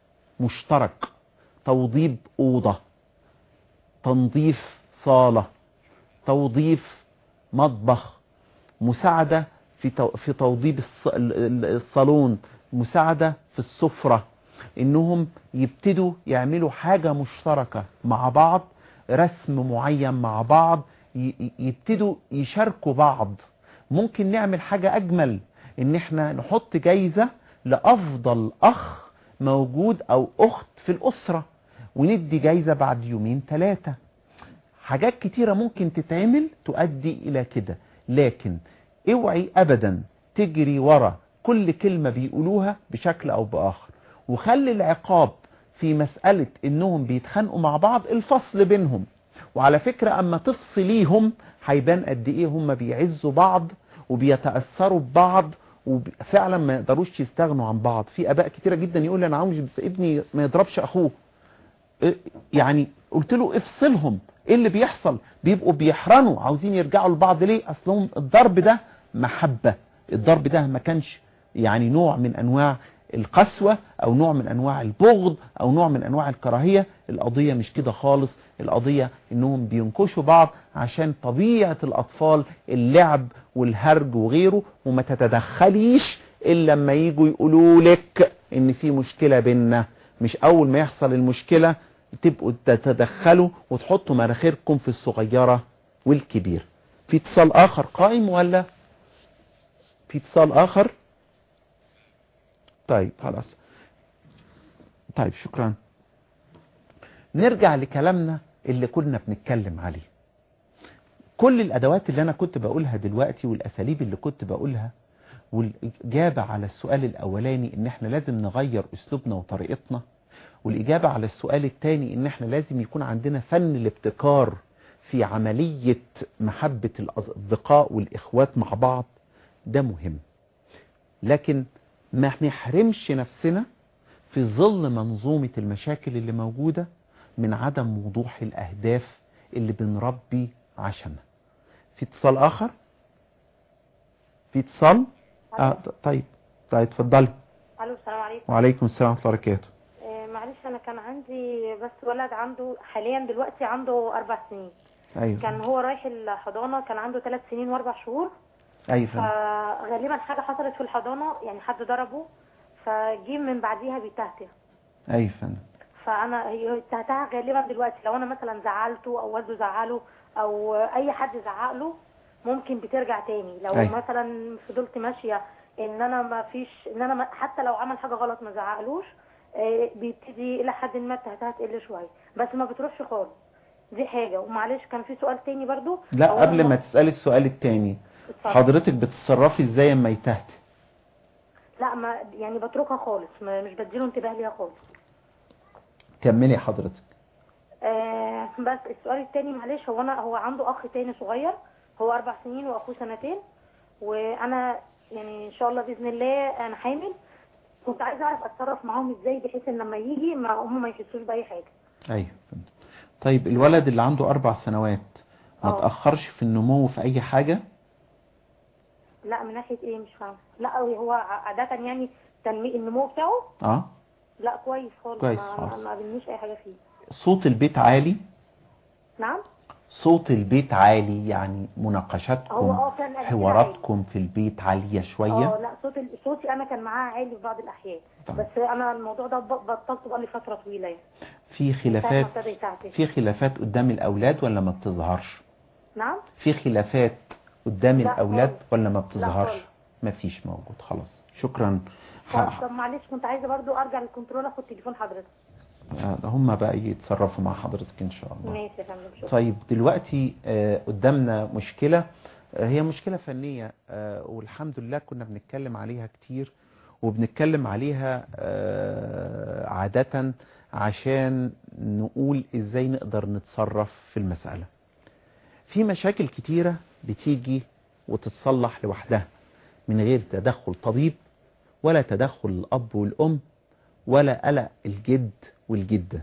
مشترك توضيب اوضة تنظيف صالة توظيف مطبخ مساعدة في تو- في توضيب الص- ال- ال- الصالون مساعدة في السفرة انهم يبتدوا يعملوا حاجة مشتركة مع بعض رسم معين مع بعض ي- ي- يبتدوا يشاركوا بعض ممكن نعمل حاجة اجمل ان احنا نحط جايزة لافضل اخ موجود او اخت في الاسرة وندي جايزة بعد يومين ثلاثة حاجات كتيرة ممكن تتعمل تؤدي الى كده لكن اوعي ابدا تجري ورا كل كلمة بيقولوها بشكل او باخر وخلي العقاب في مسألة انهم بيتخانقوا مع بعض الفصل بينهم وعلى فكرة اما تفصليهم هيبان قد ايه هم بيعزوا بعض وبيتأثروا ببعض وفعلا ما يقدروش يستغنوا عن بعض في اباء كتيرة جدا يقول لي انا عاوز بس ابني ما يضربش اخوه إيه يعني قلت له افصلهم ايه اللي بيحصل بيبقوا بيحرنوا عاوزين يرجعوا لبعض ليه اصلهم الضرب ده محبة الضرب ده ما كانش يعني نوع من انواع القسوة او نوع من انواع البغض او نوع من انواع الكراهية القضية مش كده خالص القضية انهم بينكشوا بعض عشان طبيعة الاطفال اللعب والهرج وغيره وما تتدخليش الا لما يجوا يقولوا لك ان في مشكلة بيننا مش اول ما يحصل المشكلة تبقوا تتدخلوا وتحطوا مراخيركم في الصغيرة والكبير في اتصال اخر قائم ولا في اتصال اخر طيب خلاص طيب شكرا نرجع لكلامنا اللي كنا بنتكلم عليه كل الادوات اللي انا كنت بقولها دلوقتي والاساليب اللي كنت بقولها والاجابة على السؤال الاولاني ان احنا لازم نغير اسلوبنا وطريقتنا والاجابة على السؤال الثاني ان احنا لازم يكون عندنا فن الابتكار في عملية محبة الاصدقاء والاخوات مع بعض ده مهم لكن ما نحرمش نفسنا في ظل منظومة المشاكل اللي موجودة من عدم وضوح الأهداف اللي بنربي عشانها في اتصال آخر في اتصال آه طيب طيب اتفضلي الو السلام عليكم وعليكم السلام ورحمة الله وبركاته آه، معلش انا كان عندي بس ولد عنده حاليا دلوقتي عنده اربع سنين ايوه كان هو رايح الحضانه كان عنده ثلاث سنين واربع شهور ايوه فندم. فغالبا حاجه حصلت في الحضانه يعني حد ضربه فجه من بعديها بيتهته ايوه فندم فانا هي التهتها غالبا دلوقتي لو انا مثلا زعلته او والده زعله او اي حد زعق له ممكن بترجع تاني لو أيوة. مثلا فضلت ماشيه ان انا ما فيش ان انا ما حتى لو عمل حاجه غلط ما زعقلوش آه، بيبتدي الى حد ما التهتها تقل شويه بس ما بتروحش خالص دي حاجه ومعلش كان في سؤال تاني برضو لا هو قبل هم- ما تسألي السؤال التاني اتفضل. حضرتك بتتصرفي ازاي اما يتهت لا ما يعني بتركها خالص ما مش بديله انتباه ليها خالص كملي حضرتك آه بس السؤال التاني معلش هو انا هو عنده اخ تاني صغير هو اربع سنين واخوه سنتين وانا يعني ان شاء الله باذن الله انا حامل كنت عايزه اعرف اتصرف معاهم ازاي بحيث ان لما يجي ما هم ما يحسوش باي حاجه ايوه فندم. طيب الولد اللي عنده اربع سنوات ما اه. تأخرش في النمو في اي حاجة لا من ناحيه ايه مش فاهمه لا هو عاده يعني تنمي النمو بتاعه اه لا كويس خالص كويس ما خالص. ما- ما قابلنيش اي حاجه فيه صوت البيت عالي نعم صوت البيت عالي يعني هو مناقشاتكم اه كان قبل كده حواراتكم في البيت عالية اه شوية لا صوت ال- صوتي انا كان معاه عالي في بعض الاحيان طيب. بس انا الموضوع ده ب- بطلته بقالي فتره طويله يعني في ساعة ما خلافات ابتدى يتعتل. في خلافات قدام الاولاد ولا ما بتظهرش نعم في خلافات قدام لا الاولاد خالص. ولا ما خالص. بتظهرش ما فيش موجود خلاص شكرا طب, ح- طب معلش كنت عايزه برضو ارجع للكنترول اخد تليفون حضرتك هم بقى يتصرفوا مع حضرتك ان شاء الله ماشي يا فندم شكرا طيب دلوقتي آه، قدامنا مشكلة آه، هي مشكلة فنية آه، والحمد لله كنا بنتكلم عليها كتير وبنتكلم عليها آه، عادة عشان نقول ازاي نقدر نتصرف في المسألة في مشاكل كتيرة بتيجي وتتصلح لوحدها من غير تدخل طبيب ولا تدخل الأب والأم ولا قلق الجد والجدة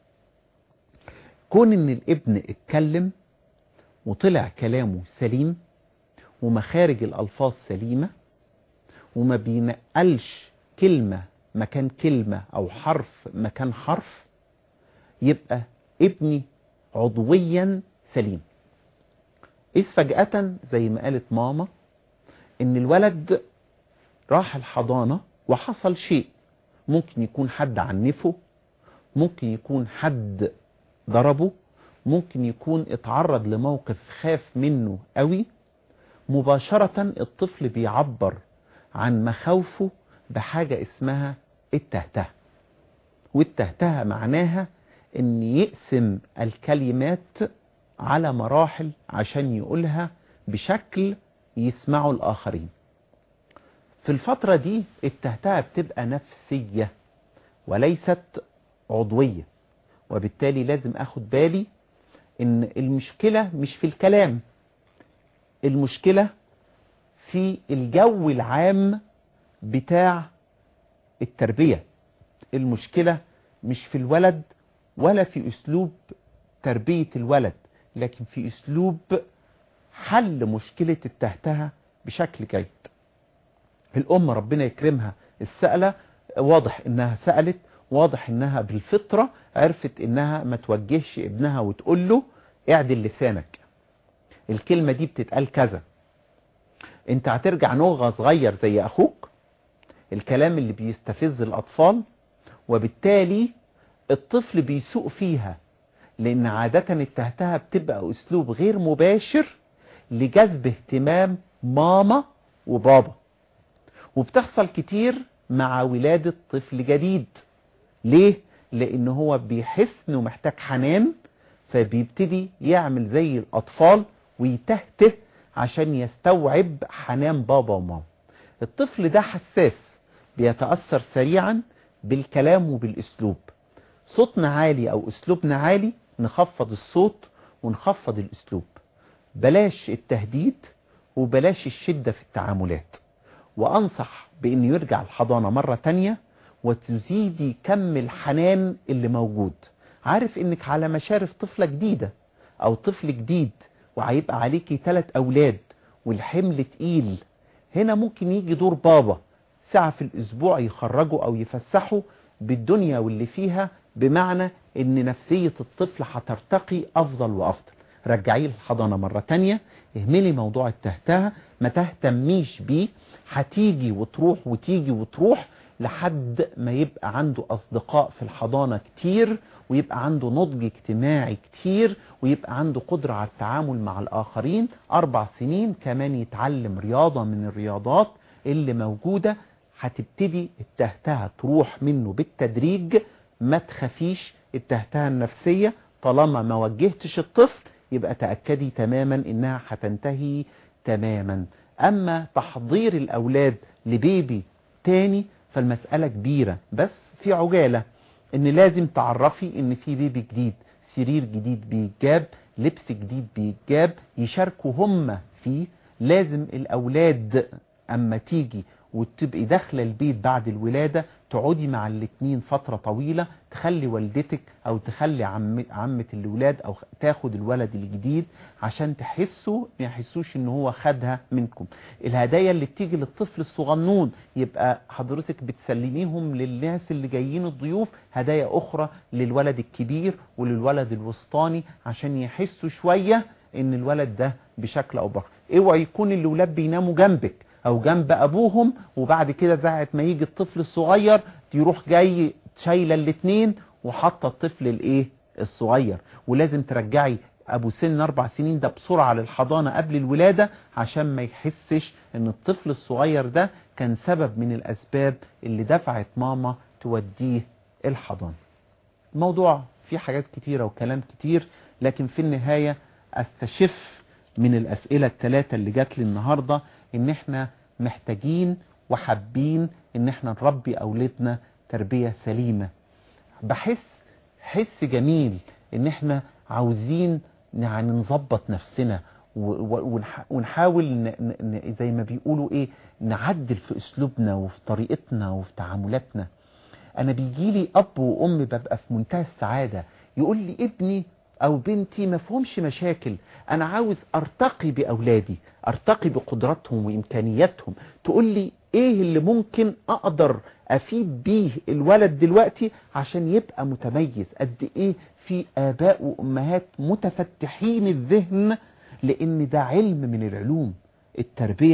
كون ان الابن اتكلم وطلع كلامه سليم ومخارج الألفاظ سليمة وما بينقلش كلمة مكان كلمة أو حرف مكان حرف يبقى ابني عضويا سليم إذ فجأة زي ما قالت ماما إن الولد راح الحضانة وحصل شيء ممكن يكون حد عنفه ممكن يكون حد ضربه ممكن يكون اتعرض لموقف خاف منه قوي مباشرة الطفل بيعبر عن مخاوفه بحاجة اسمها التهته والتهته معناها ان يقسم الكلمات على مراحل عشان يقولها بشكل يسمعه الآخرين في الفترة دي التهتهة بتبقى نفسية وليست عضوية وبالتالي لازم اخد بالي ان المشكلة مش في الكلام المشكلة في الجو العام بتاع التربية المشكلة مش في الولد ولا في اسلوب تربية الولد لكن في اسلوب حل مشكلة التهتهة بشكل جيد الام ربنا يكرمها السألة واضح انها سألت واضح انها بالفطرة عرفت انها ما توجهش ابنها وتقول له اعدل لسانك الكلمة دي بتتقال كذا انت هترجع نغة صغير زي اخوك الكلام اللي بيستفز الاطفال وبالتالي الطفل بيسوق فيها لان عادة التهتهة بتبقى اسلوب غير مباشر لجذب اهتمام ماما وبابا وبتحصل كتير مع ولادة طفل جديد ليه؟ لان هو بيحس انه محتاج حنان فبيبتدي يعمل زي الاطفال ويتهته عشان يستوعب حنان بابا وماما الطفل ده حساس بيتأثر سريعا بالكلام وبالاسلوب صوتنا عالي او اسلوبنا عالي نخفض الصوت ونخفض الاسلوب بلاش التهديد وبلاش الشدة في التعاملات وانصح بانه يرجع الحضانة مرة تانية وتزيدي كم الحنان اللي موجود عارف انك على مشارف طفلة جديدة او طفل جديد وهيبقى عليكي ثلاث اولاد والحمل تقيل هنا ممكن يجي دور بابا ساعة في الاسبوع يخرجوا او يفسحوا بالدنيا واللي فيها بمعنى ان نفسية الطفل هترتقي افضل وافضل رجعيه الحضانة مرة تانية اهملي موضوع التهتها ما تهتميش بيه هتيجي وتروح وتيجي وتروح لحد ما يبقى عنده أصدقاء في الحضانة كتير ويبقى عنده نضج اجتماعي كتير ويبقى عنده قدرة على التعامل مع الآخرين أربع سنين كمان يتعلم رياضة من الرياضات اللي موجودة هتبتدي التهتها تروح منه بالتدريج ما تخافيش التهتها النفسية طالما ما وجهتش الطفل يبقى تأكدي تماما انها هتنتهي تماما اما تحضير الاولاد لبيبي تاني فالمسألة كبيرة بس في عجالة ان لازم تعرفي ان في بيبي جديد سرير جديد بيتجاب لبس جديد بيتجاب يشاركوا هم فيه لازم الاولاد اما تيجي وتبقي داخله البيت بعد الولادة تقعدي مع الاتنين فترة طويلة تخلي والدتك او تخلي عم عمة الولاد او تاخد الولد الجديد عشان تحسوا ما يحسوش ان هو خدها منكم الهدايا اللي بتيجي للطفل الصغنون يبقى حضرتك بتسلميهم للناس اللي جايين الضيوف هدايا اخرى للولد الكبير وللولد الوسطاني عشان يحسوا شوية ان الولد ده بشكل او باخر اوعى يكون الولاد بيناموا جنبك او جنب ابوهم وبعد كده ساعه ما يجي الطفل الصغير يروح جاي شايله الاثنين وحاطه الطفل الايه الصغير ولازم ترجعي ابو سن اربع سنين ده بسرعه للحضانه قبل الولاده عشان ما يحسش ان الطفل الصغير ده كان سبب من الاسباب اللي دفعت ماما توديه الحضانه الموضوع فيه حاجات كتيره وكلام كتير لكن في النهايه استشف من الاسئله الثلاثه اللي جات لي النهارده ان احنا محتاجين وحابين ان احنا نربي اولادنا تربية سليمة بحس حس جميل ان احنا عاوزين يعني نظبط نفسنا ونحاول زي ما بيقولوا ايه نعدل في اسلوبنا وفي طريقتنا وفي تعاملاتنا انا بيجيلي اب وام ببقى في منتهى السعادة يقول لي ابني او بنتي ما فيهمش مشاكل انا عاوز ارتقي باولادي ارتقي بقدراتهم وامكانياتهم تقول لي ايه اللي ممكن اقدر افيد بيه الولد دلوقتي عشان يبقى متميز قد ايه في اباء وامهات متفتحين الذهن لان ده علم من العلوم التربية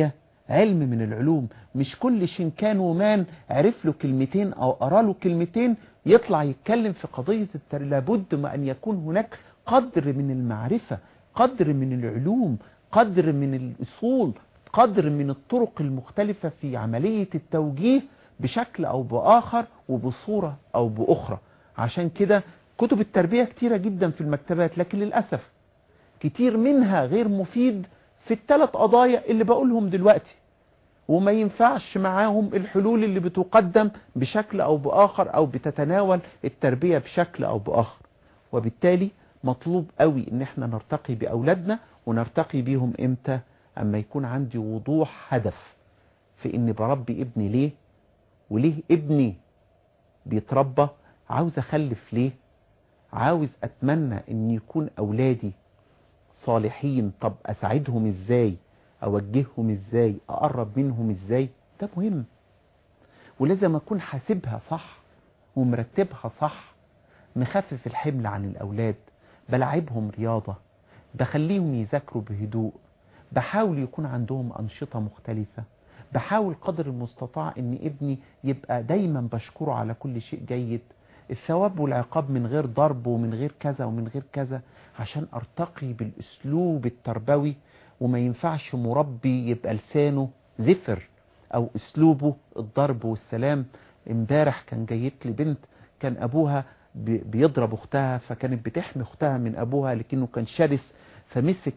علم من العلوم مش كل شنكان ومان عرف له كلمتين او قرا له كلمتين يطلع يتكلم في قضية التر... لابد ما ان يكون هناك قدر من المعرفة قدر من العلوم قدر من الاصول قدر من الطرق المختلفة في عملية التوجيه بشكل او باخر وبصورة او باخرى عشان كده كتب التربية كتيرة جدا في المكتبات لكن للأسف كتير منها غير مفيد في الثلاث قضايا اللي بقولهم دلوقتي وما ينفعش معاهم الحلول اللي بتقدم بشكل او باخر او بتتناول التربية بشكل او باخر وبالتالي مطلوب قوي ان احنا نرتقي باولادنا ونرتقي بيهم امتى اما يكون عندي وضوح هدف في اني بربي ابني ليه وليه ابني بيتربى عاوز اخلف ليه عاوز اتمنى ان يكون اولادي صالحين طب اساعدهم ازاي اوجههم ازاي اقرب منهم ازاي ده مهم ولازم اكون حاسبها صح ومرتبها صح مخفف الحمل عن الاولاد بلعبهم رياضة بخليهم يذاكروا بهدوء بحاول يكون عندهم انشطة مختلفة بحاول قدر المستطاع ان ابني يبقى دايما بشكره على كل شيء جيد الثواب والعقاب من غير ضرب ومن غير كذا ومن غير كذا عشان ارتقي بالاسلوب التربوي وما ينفعش مربي يبقى لسانه زفر او اسلوبه الضرب والسلام امبارح كان جايت لي بنت كان ابوها بيضرب اختها فكانت بتحمي اختها من ابوها لكنه كان شرس فمسك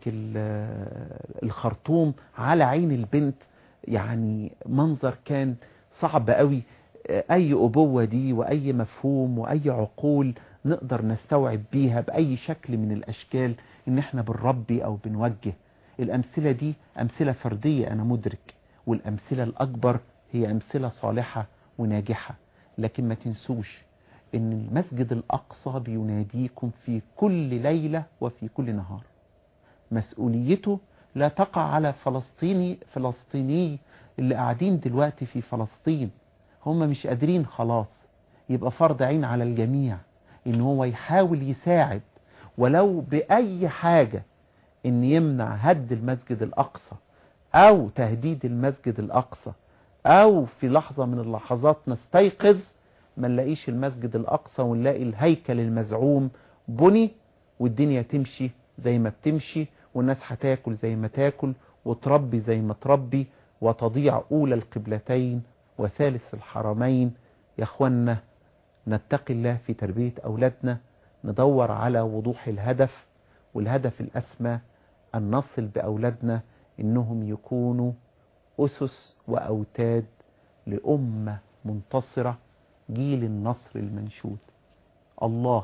الخرطوم على عين البنت يعني منظر كان صعب قوي اي ابوة دي واي مفهوم واي عقول نقدر نستوعب بيها باي شكل من الاشكال ان احنا بنربي او بنوجه الامثلة دي امثلة فردية انا مدرك والامثلة الاكبر هي امثلة صالحة وناجحة لكن ما تنسوش ان المسجد الاقصى بيناديكم في كل ليلة وفي كل نهار مسؤوليته لا تقع على فلسطيني فلسطيني اللي قاعدين دلوقتي في فلسطين هم مش قادرين خلاص يبقى فرض عين على الجميع ان هو يحاول يساعد ولو بأي حاجة ان يمنع هد المسجد الاقصى او تهديد المسجد الاقصى او في لحظة من اللحظات نستيقظ ما نلاقيش المسجد الاقصى ونلاقي الهيكل المزعوم بني والدنيا تمشي زي ما بتمشي والناس هتاكل زي ما تاكل وتربي زي ما تربي وتضيع اولى القبلتين وثالث الحرمين يا اخوانا نتقي الله في تربية أولادنا ندور على وضوح الهدف والهدف الأسمى أن نصل بأولادنا إنهم يكونوا أسس وأوتاد لأمة منتصرة جيل النصر المنشود الله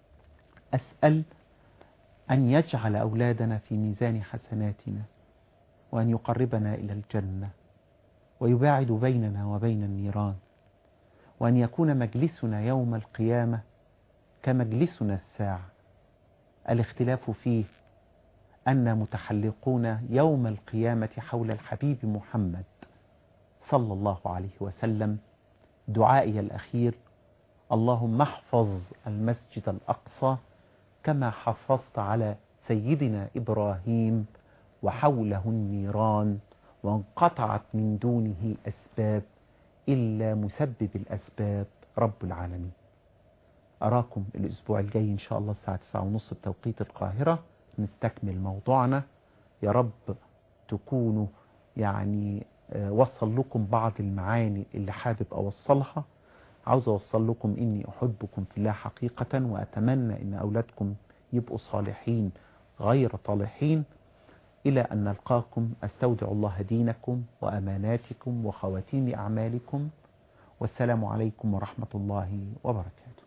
أسأل أن يجعل أولادنا في ميزان حسناتنا وأن يقربنا إلى الجنة ويباعد بيننا وبين النيران وأن يكون مجلسنا يوم القيامة كمجلسنا الساعة الاختلاف فيه أن متحلقون يوم القيامة حول الحبيب محمد صلى الله عليه وسلم دعائي الأخير اللهم احفظ المسجد الأقصى كما حفظت على سيدنا إبراهيم وحوله النيران وانقطعت من دونه الأسباب إلا مسبب الأسباب رب العالمين أراكم الأسبوع الجاي إن شاء الله الساعة 9:30 بتوقيت القاهرة نستكمل موضوعنا يا رب تكونوا يعني وصل لكم بعض المعاني اللي حابب أوصلها عاوز أوصل لكم إني أحبكم في الله حقيقة وأتمنى إن أولادكم يبقوا صالحين غير طالحين إلى أن نلقاكم أستودع الله دينكم وأماناتكم وخواتيم أعمالكم والسلام عليكم ورحمة الله وبركاته